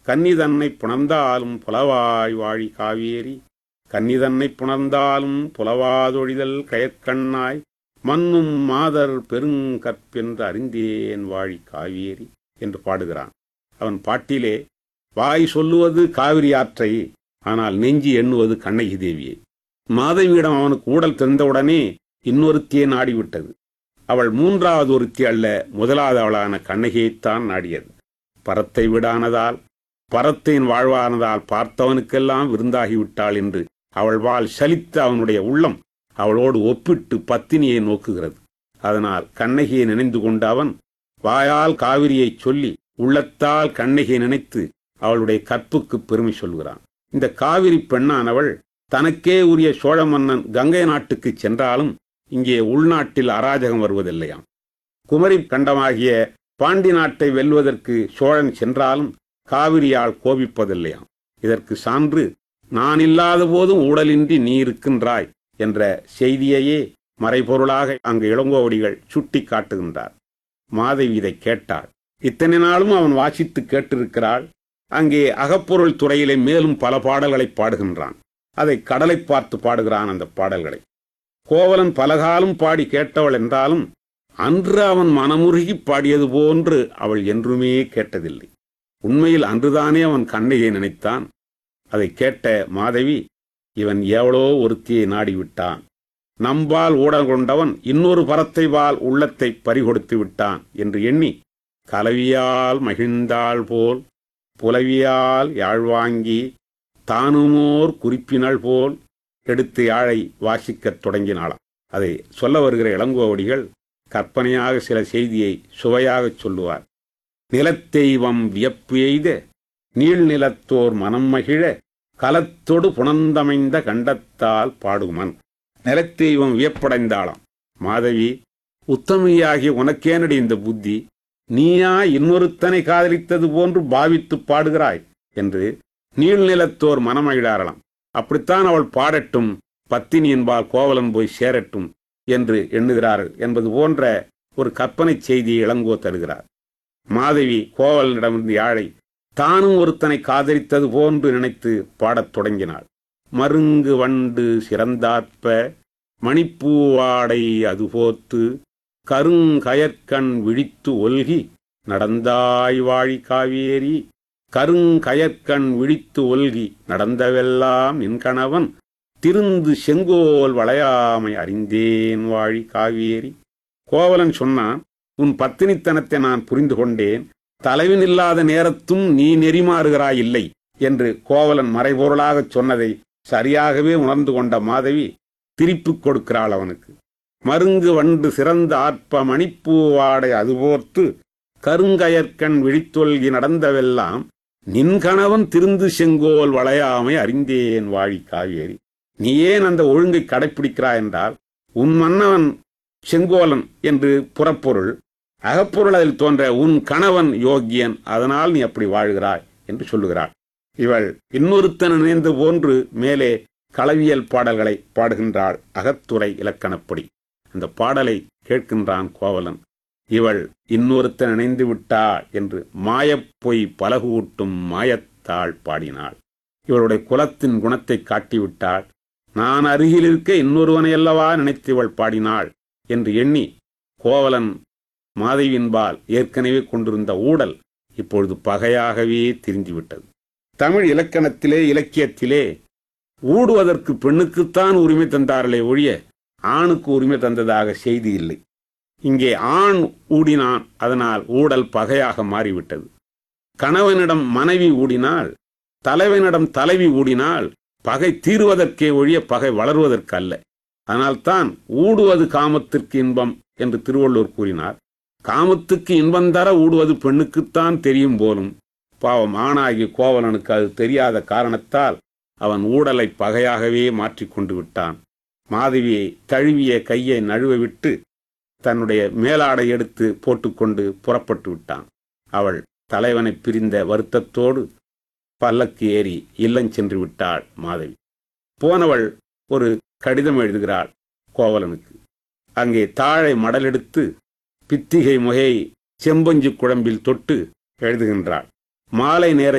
கன்னிதன்னை புணர்ந்தாலும் புலவாய் வாழி காவேரி கன்னிதன்னை புணர்ந்தாலும் புலவாதொழிதல் கயற்கண்ணாய் மன்னும் மாதர் பெருங்கற்பென்று அறிந்தேன் வாழி காவேரி என்று பாடுகிறான் அவன் பாட்டிலே வாய் சொல்லுவது காவிரி ஆற்றை ஆனால் நெஞ்சி எண்ணுவது கண்ணகி தேவியை மாதவியிடம் அவனுக்கு ஊடல் தெரிந்தவுடனே இன்னொருத்தியே நாடிவிட்டது அவள் மூன்றாவது ஒருத்தி அல்ல முதலாவது அவளான கண்ணகியைத்தான் நாடியது பரத்தை விடானதால் பரத்தின் வாழ்வானதால் பார்த்தவனுக்கெல்லாம் விருந்தாகிவிட்டாள் என்று அவள் வாழ் சலித்த அவனுடைய உள்ளம் அவளோடு ஒப்பிட்டு பத்தினியை நோக்குகிறது அதனால் கண்ணகியை நினைந்து கொண்ட அவன் வாயால் காவிரியைச் சொல்லி உள்ளத்தால் கண்ணகியை நினைத்து அவளுடைய கற்புக்கு பெருமை சொல்கிறான் இந்த காவிரி பெண்ணானவள் தனக்கே உரிய சோழ மன்னன் கங்கை நாட்டுக்கு சென்றாலும் இங்கே உள்நாட்டில் அராஜகம் வருவதில்லையாம் குமரி கண்டமாகிய பாண்டி நாட்டை வெல்வதற்கு சோழன் சென்றாலும் காவிரியால் கோபிப்பதில்லையாம் இதற்கு சான்று நான் இல்லாத போதும் ஊடலின்றி நீ இருக்கின்றாய் என்ற செய்தியையே மறைபொருளாக அங்கு இளங்கோவடிகள் சுட்டி காட்டுகின்றார் மாதவி இதை கேட்டாள் இத்தனை நாளும் அவன் வாசித்து கேட்டிருக்கிறாள் அங்கே அகப்பொருள் துறையிலே மேலும் பல பாடல்களை பாடுகின்றான் அதை கடலை பார்த்து பாடுகிறான் அந்த பாடல்களை கோவலன் பலகாலம் பாடி கேட்டவள் என்றாலும் அன்று அவன் மனமுருகி பாடியது போன்று அவள் என்றுமே கேட்டதில்லை உண்மையில் அன்றுதானே அவன் கண்ணையை நினைத்தான் அதை கேட்ட மாதவி இவன் எவ்வளோ ஒருத்தியை நாடிவிட்டான் நம்பால் ஊடல் கொண்டவன் இன்னொரு பரத்தை வால் உள்ளத்தை பறிகொடுத்து விட்டான் என்று எண்ணி கலவியால் மகிழ்ந்தாள் போல் புலவியால் யாழ்வாங்கி தானுமோர் குறிப்பினள் போல் எடுத்து யாழை வாசிக்கத் தொடங்கினாளாம் அதை சொல்ல வருகிற இளங்கோவடிகள் கற்பனையாக சில செய்தியை சுவையாகச் சொல்லுவார் நிலத்தெய்வம் வியப்பு எய்த நீள்நிலத்தோர் மனம் மகிழ கலத்தொடு புணர்ந்தமைந்த கண்டத்தால் பாடுமன் நிலத்தெய்வம் வியப்படைந்தாளாம் மாதவி உத்தமியாகிய உனக்கேனடி இந்த புத்தி நீயா இன்னொருத்தனை காதலித்தது போன்று பாவித்து பாடுகிறாய் என்று நீள்நிலத்தோர் மனமகிழாரலாம் அப்படித்தான் அவள் பாடட்டும் பத்தினி என்பால் கோவலன் போய் சேரட்டும் என்று எண்ணுகிறார்கள் என்பது போன்ற ஒரு கற்பனை செய்தியை இளங்கோ தருகிறார் மாதவி கோவலனிடமிருந்து யாழை தானும் ஒருத்தனை காதலித்தது போன்று நினைத்து பாடத் தொடங்கினாள் மருங்கு வண்டு சிறந்தாற்ப மணிப்பூவாடை அதுபோத்து கருங்கயற்கண் விழித்து ஒல்கி நடந்தாய் வாழி காவேரி கருங்கயற்கண் விழித்து ஒல்கி நடந்தவெல்லாம் நின் கணவன் திருந்து செங்கோல் வளையாமை அறிந்தேன் வாழி காவேரி கோவலன் சொன்னான் உன் பத்தினித்தனத்தை நான் புரிந்து கொண்டேன் தலைவன் இல்லாத நேரத்தும் நீ நெறிமாறுகிறாய் இல்லை என்று கோவலன் மறைபொருளாகச் சொன்னதை சரியாகவே உணர்ந்து கொண்ட மாதவி திருப்பிக் கொடுக்கிறாள் அவனுக்கு மருங்கு வண்டு சிறந்த ஆற்ப மணிப்பூவாடை அதுபோர்த்து கருங்கயற்கண் விழித்தொல்கி நடந்தவெல்லாம் நின் கணவன் திருந்து செங்கோல் வளையாமை அறிந்தேன் வாழி காவேரி நீ ஏன் அந்த ஒழுங்கை கடைப்பிடிக்கிறாய் என்றால் உன் மன்னவன் செங்கோலன் என்று புறப்பொருள் அகப்பொருள் அதில் தோன்ற உன் கணவன் யோக்கியன் அதனால் நீ அப்படி வாழ்கிறாய் என்று சொல்லுகிறாள் இவள் இன்னொருத்தன் நினைந்து போன்று மேலே களவியல் பாடல்களை பாடுகின்றாள் அகத்துறை இலக்கணப்படி அந்த பாடலை கேட்கின்றான் கோவலன் இவள் இன்னொருத்தன் இணைந்து விட்டாள் என்று மாயப் பொய் பலகூட்டும் மாயத்தாள் பாடினாள் இவளுடைய குலத்தின் குணத்தை காட்டிவிட்டாள் நான் அருகில் இருக்க இன்னொருவனை அல்லவா நினைத்து இவள் பாடினாள் என்று எண்ணி கோவலன் மாதவியின்பால் ஏற்கனவே கொண்டிருந்த ஊடல் இப்பொழுது பகையாகவே திரிந்துவிட்டது தமிழ் இலக்கணத்திலே இலக்கியத்திலே ஊடுவதற்கு பெண்ணுக்குத்தான் உரிமை தந்தார்களே ஒழிய ஆணுக்கு உரிமை தந்ததாக செய்தி இல்லை இங்கே ஆண் ஊடினான் அதனால் ஊடல் பகையாக மாறிவிட்டது கணவனிடம் மனைவி ஊடினால் தலைவனிடம் தலைவி ஊடினால் பகை தீர்வதற்கே ஒழிய பகை வளர்வதற்கு அல்ல அதனால்தான் ஊடுவது காமத்திற்கு இன்பம் என்று திருவள்ளுவர் கூறினார் காமத்துக்கு இன்பம் தர ஊடுவது பெண்ணுக்குத்தான் தெரியும் போலும் பாவம் ஆணாகி கோவலனுக்கு அது தெரியாத காரணத்தால் அவன் ஊடலை பகையாகவே மாற்றிக்கொண்டு விட்டான் மாதவியை தழுவிய கையை நழுவ விட்டு தன்னுடைய மேலாடை எடுத்து போட்டுக்கொண்டு புறப்பட்டு விட்டான் அவள் தலைவனை பிரிந்த வருத்தத்தோடு பல்லக்கு ஏறி இல்லஞ்சென்று விட்டாள் மாதவி போனவள் ஒரு கடிதம் எழுதுகிறாள் கோவலனுக்கு அங்கே தாழை மடலெடுத்து பித்திகை முகையை செம்பஞ்சு குழம்பில் தொட்டு எழுதுகின்றாள் மாலை நேர